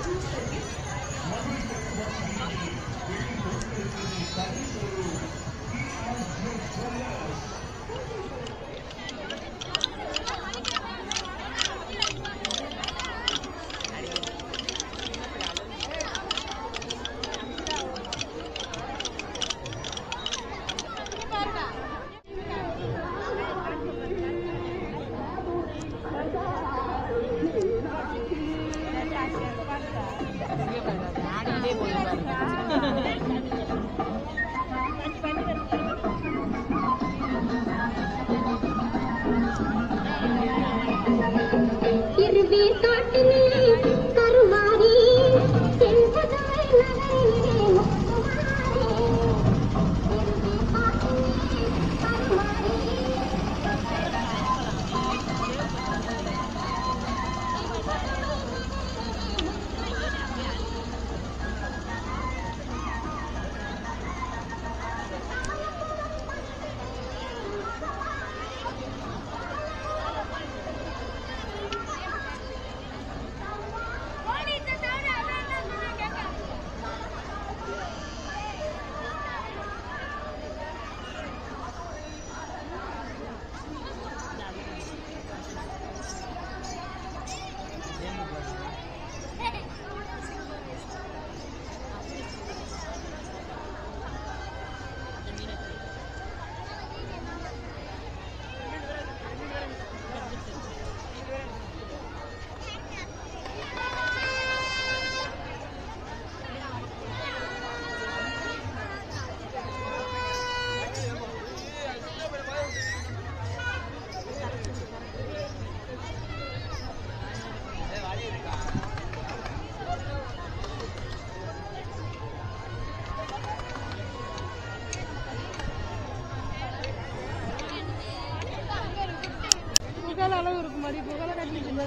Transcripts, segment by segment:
இருவே காட்டினிலே கருமாரி தென்பதாய் நகரிலே முத்துமாரி இருவே காட்டினிலே கருமாரி புகழ் அளவு இருக்கு மாதிரி புகழை கட்டிட்டு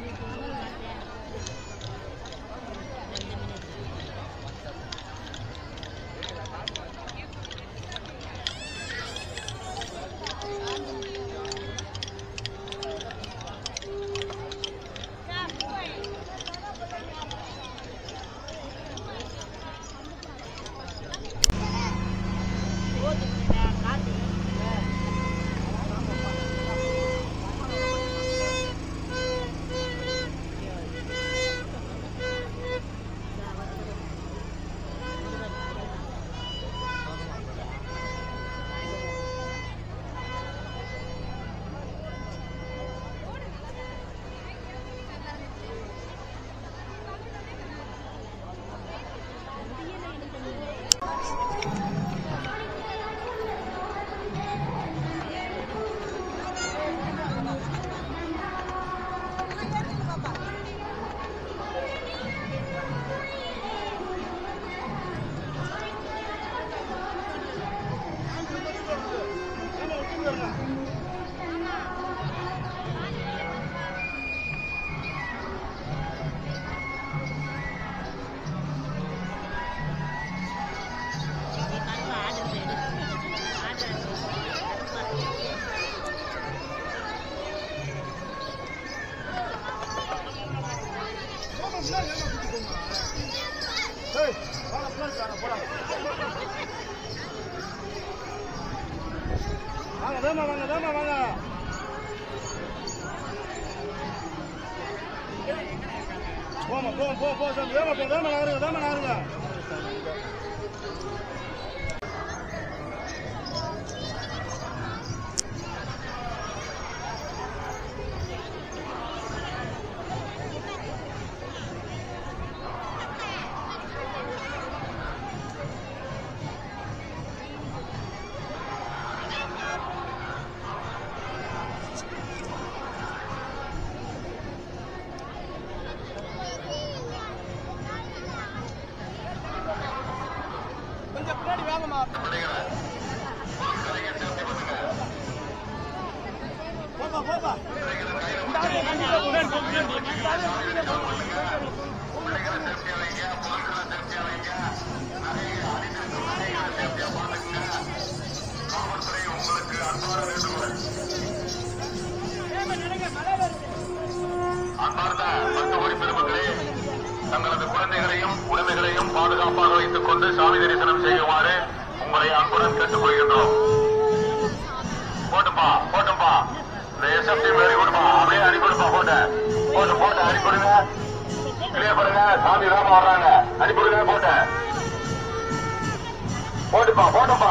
வாங்க வேமா வாங்க வேமா வாங்க போமா போ போ போ சாமி வேமா போ வேமா நகருங்க வேமா நகருங்க கொஞ்சம் பின்னாடி வாங்கம்மா போப்பா போப்பா இந்த ஆளு கண்டிப்பா முன்னாடி போ, முன்னாடி போ. இந்த ஆளு கண்டிப்பா போ. அன்பார்ந்த பத்து கோடி பெருமக்களே தங்களது குழந்தைகளையும் உடைமைகளையும் பாதுகாப்பாக வைத்துக் கொண்டு சாமி தரிசனம் செய்யுமாறு உங்களை அன்புடன் கேட்டுக்கொள்கின்றோம் போட்டுப்பா போட்டுப்பா இந்த எஸ்எஃப்டி மேரி கொடுப்பா அப்படியே அனுப்பிடுப்பா போட்ட போட்டு போட்டு அனுப்பிடுங்க கிளியர் பண்ணுங்க சாமி ராம வர்றாங்க அனுப்பிடுங்க போட்ட போட்டுப்பா போட்டுப்பா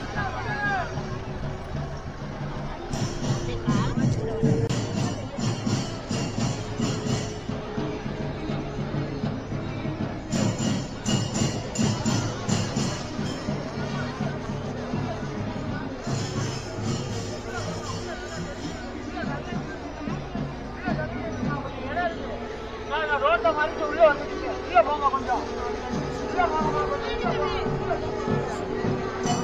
நான் ரோட்டை மறிச்சு உள்ள வந்துட்டீங்க உள்ள போங்க கொஞ்சம் உள்ள போங்க கொஞ்சம் உள்ள போங்க.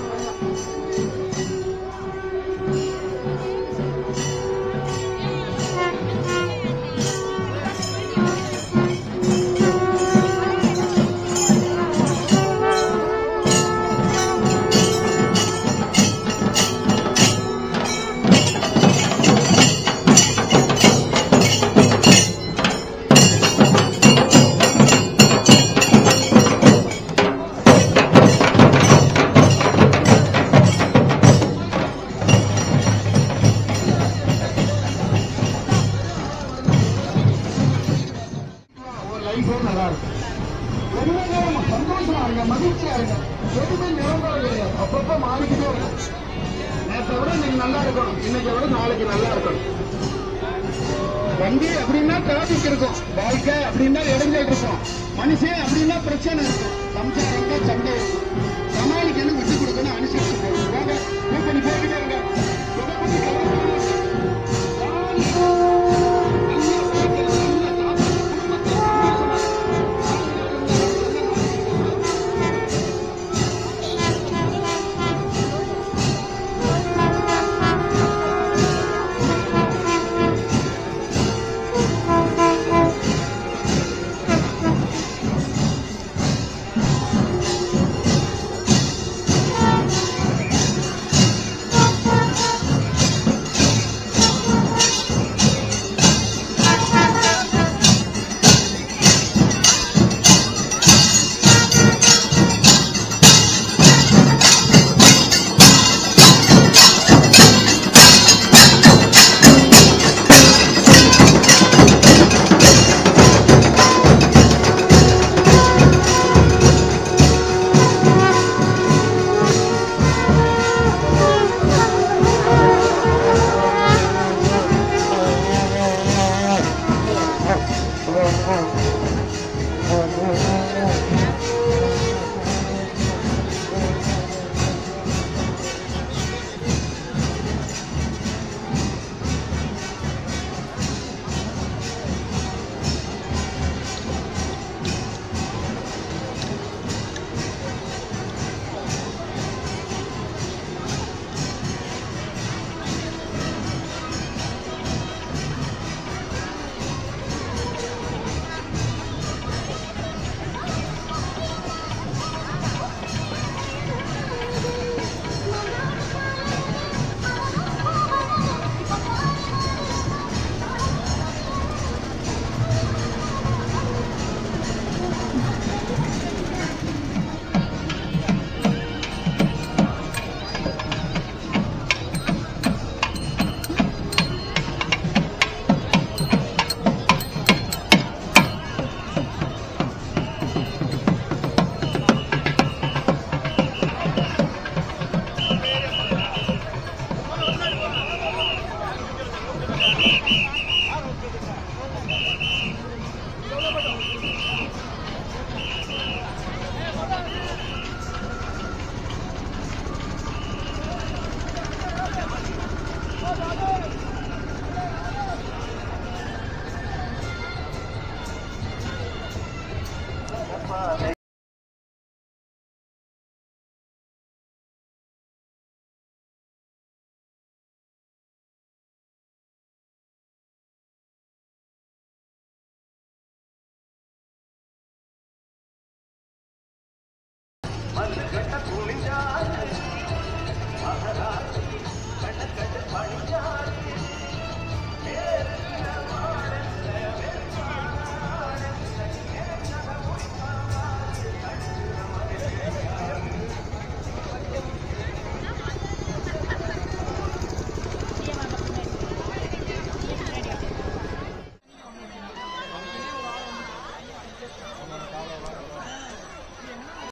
ஒரு லைஃபும் நல்லா இருக்கும் எதுவுமே நம்ம சந்தோஷமா இருங்க மகிழ்ச்சியா இருங்க எதுவுமே நிரந்தரம் கிடையாது அப்பப்ப மாறிக்கிட்டே இருக்கும் நேற்றை விட இன்னைக்கு நல்லா இருக்கணும் இன்னைக்கு விட நாளைக்கு நல்லா இருக்கணும் வண்டி அப்படின்னா டிராபிக் இருக்கும் வாழ்க்கை அப்படின்னா இடைஞ்சல் இருக்கும் மனுஷன் அப்படின்னா பிரச்சனை இருக்கும் சம்சாரம் தான் சண்டை இருக்கும்